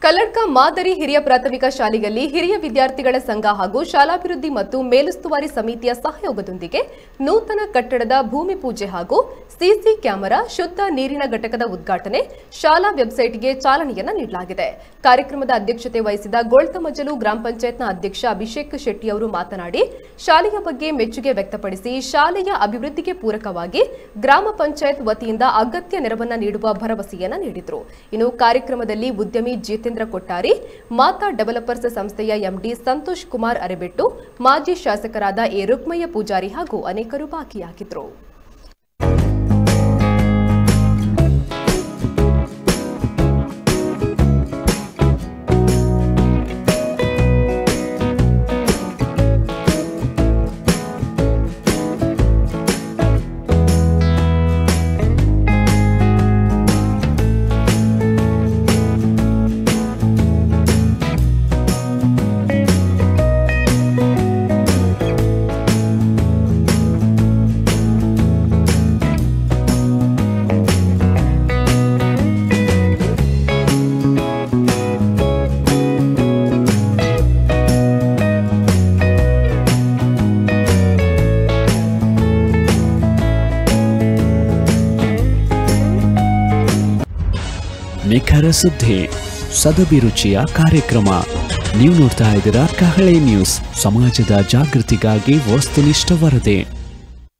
ಕಲ್ಲಡ್ಕ ಮಾದರಿ ಹಿರಿಯ ಪ್ರಾಥಮಿಕ ಶಾಲೆಯಲ್ಲಿ ಹಿರಿಯ ವಿದ್ಯಾರ್ಥಿಗಳ ಸಂಘ ಹಾಗೂ ಶಾಲಾಭಿವೃದ್ಧಿ ಮತ್ತು ಮೇಲುಸ್ತುವಾರಿ ಸಮಿತಿಯ ಸಹಯೋಗದೊಂದಿಗೆ ನೂತನ ಕಟ್ಟಡದ ಭೂಮಿ ಪೂಜೆ ಹಾಗೂ ಸಿಸಿ ಕ್ಯಾಮೆರಾ ಶುದ್ಧ ನೀರಿನ ಘಟಕದ ಉದ್ಘಾಟನೆ ಶಾಲಾ ವೆಬ್ಸೈಟ್ಗೆ ಚಾಲನೆಯನ್ನ ನೀಡಲಾಗಿದೆ ಕಾರ್ಯಕ್ರಮದ ಅಧ್ಯಕ್ಷತೆ ವಹಿಸಿದ ಗೋಳ್ತಮಜಲು ಗ್ರಾಮ ಪಂಚಾಯತ್ನ ಅಧ್ಯಕ್ಷ ಅಭಿಷೇಕ್ ಶೆಟ್ಟಿ ಅವರು ಮಾತನಾಡಿ ಶಾಲೆಯ ಬಗ್ಗೆ ಮೆಚ್ಚುಗೆ ವ್ಯಕ್ತಪಡಿಸಿ ಶಾಲೆಯ ಅಭಿವೃದ್ಧಿಗೆ ಪೂರಕವಾಗಿ ಗ್ರಾಮ ಪಂಚಾಯತ್ ವತಿಯಿಂದ ಅಗತ್ಯ ನೆರವನ್ನ ನೀಡುವ ಭರವಸೆಯನ್ನ ನೀಡಿದರು ಇನ್ನು ಕಾರ್ಯಕ್ರಮದಲ್ಲಿ ಉದ್ಯಮಿ ಜಿತೇಂದ್ರ ಕೊಟ್ಟಾರಿ ಮಾತಾ ಡೆವಲಪರ್ಸ್ ಸಂಸ್ಥೆಯ ಎಂಡಿ ಸಂತೋಷ್ ಕುಮಾರ್ ಅರೆಬೆಟ್ಟು ಮಾಜಿ ಶಾಸಕರಾದ ಎ ರುಕ್ಮಯ್ಯ ಪೂಜಾರಿ ಹಾಗೂ ಅನೇಕರು ಭಾಗಿಯಾಗಿದ್ದರು ನಿಖರ ಸುದ್ದಿ ಸದಭಿರುಚಿಯ ಕಾರ್ಯಕ್ರಮ ನೀವು ನೋಡ್ತಾ ಇದ್ದೀರಾ ಕಹಳೆ ನ್ಯೂಸ್ ಸಮಾಜದ ಜಾಗೃತಿಗಾಗಿ ವಸ್ತುನಿಷ್ಠ ವರದಿ